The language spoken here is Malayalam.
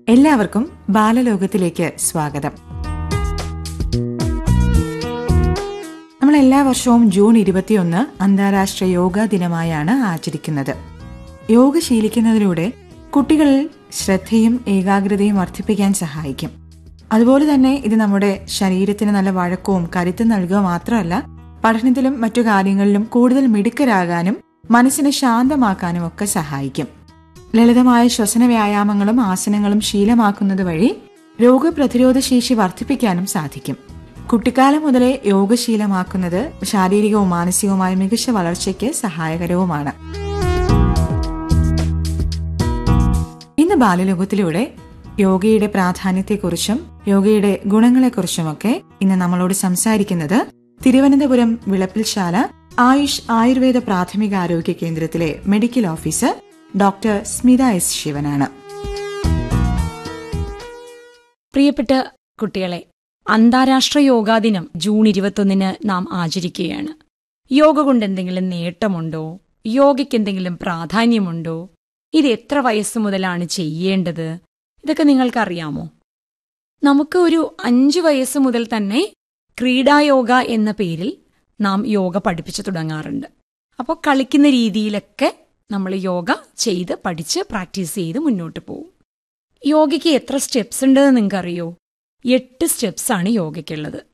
എല്ലാവർക്കും ബാലലോകത്തിലേക്ക് സ്വാഗതം നമ്മൾ എല്ലാ വർഷവും ജൂൺ ഇരുപത്തിയൊന്ന് അന്താരാഷ്ട്ര യോഗാ ദിനമായാണ് ആചരിക്കുന്നത് യോഗ ശീലിക്കുന്നതിലൂടെ കുട്ടികളിൽ ശ്രദ്ധയും ഏകാഗ്രതയും വർദ്ധിപ്പിക്കാൻ സഹായിക്കും അതുപോലെ തന്നെ ഇത് നമ്മുടെ ശരീരത്തിന് നല്ല വഴക്കവും കരുത്തും നൽകുക മാത്രമല്ല പഠനത്തിലും മറ്റു കാര്യങ്ങളിലും കൂടുതൽ മിടുക്കരാകാനും മനസ്സിനെ ശാന്തമാക്കാനും ഒക്കെ സഹായിക്കും ലളിതമായ ശ്വസന വ്യായാമങ്ങളും ആസനങ്ങളും ശീലമാക്കുന്നത് വഴി രോഗപ്രതിരോധ ശേഷി വർദ്ധിപ്പിക്കാനും സാധിക്കും കുട്ടിക്കാലം മുതലേ യോഗശീലമാക്കുന്നത് ശാരീരികവും മാനസികവുമായ മികച്ച വളർച്ചയ്ക്ക് സഹായകരവുമാണ് ഇന്ന് ബാലലോകത്തിലൂടെ യോഗയുടെ പ്രാധാന്യത്തെക്കുറിച്ചും യോഗയുടെ ഗുണങ്ങളെക്കുറിച്ചുമൊക്കെ ഇന്ന് നമ്മളോട് സംസാരിക്കുന്നത് തിരുവനന്തപുരം വിളപ്പിൽശാല ആയുഷ് ആയുർവേദ പ്രാഥമികാരോഗ്യ കേന്ദ്രത്തിലെ medical officer doctor Smitha S ശിവനാണ് പ്രിയപ്പെട്ട കുട്ടികളെ അന്താരാഷ്ട്ര യോഗാ ദിനം ജൂൺ ഇരുപത്തൊന്നിന് നാം ആചരിക്കുകയാണ് യോഗ കൊണ്ട് എന്തെങ്കിലും നേട്ടമുണ്ടോ യോഗയ്ക്ക് എന്തെങ്കിലും പ്രാധാന്യമുണ്ടോ ഇത് എത്ര വയസ്സ് മുതലാണ് ചെയ്യേണ്ടത് ഇതൊക്കെ നിങ്ങൾക്കറിയാമോ നമുക്ക് ഒരു അഞ്ചു വയസ്സ് മുതൽ തന്നെ ക്രീഡായോഗ എന്ന പേരിൽ നാം യോഗ പഠിപ്പിച്ചു തുടങ്ങാറുണ്ട് അപ്പോൾ കളിക്കുന്ന രീതിയിലൊക്കെ നമ്മൾ യോഗ ചെയ്ത് പഠിച്ച് പ്രാക്ടീസ് ചെയ്ത് മുന്നോട്ട് പോകും യോഗയ്ക്ക് എത്ര സ്റ്റെപ്സ് ഉണ്ടെന്ന് നിങ്ങൾക്കറിയോ എട്ട് സ്റ്റെപ്സ് ആണ് യോഗയ്ക്കുള്ളത്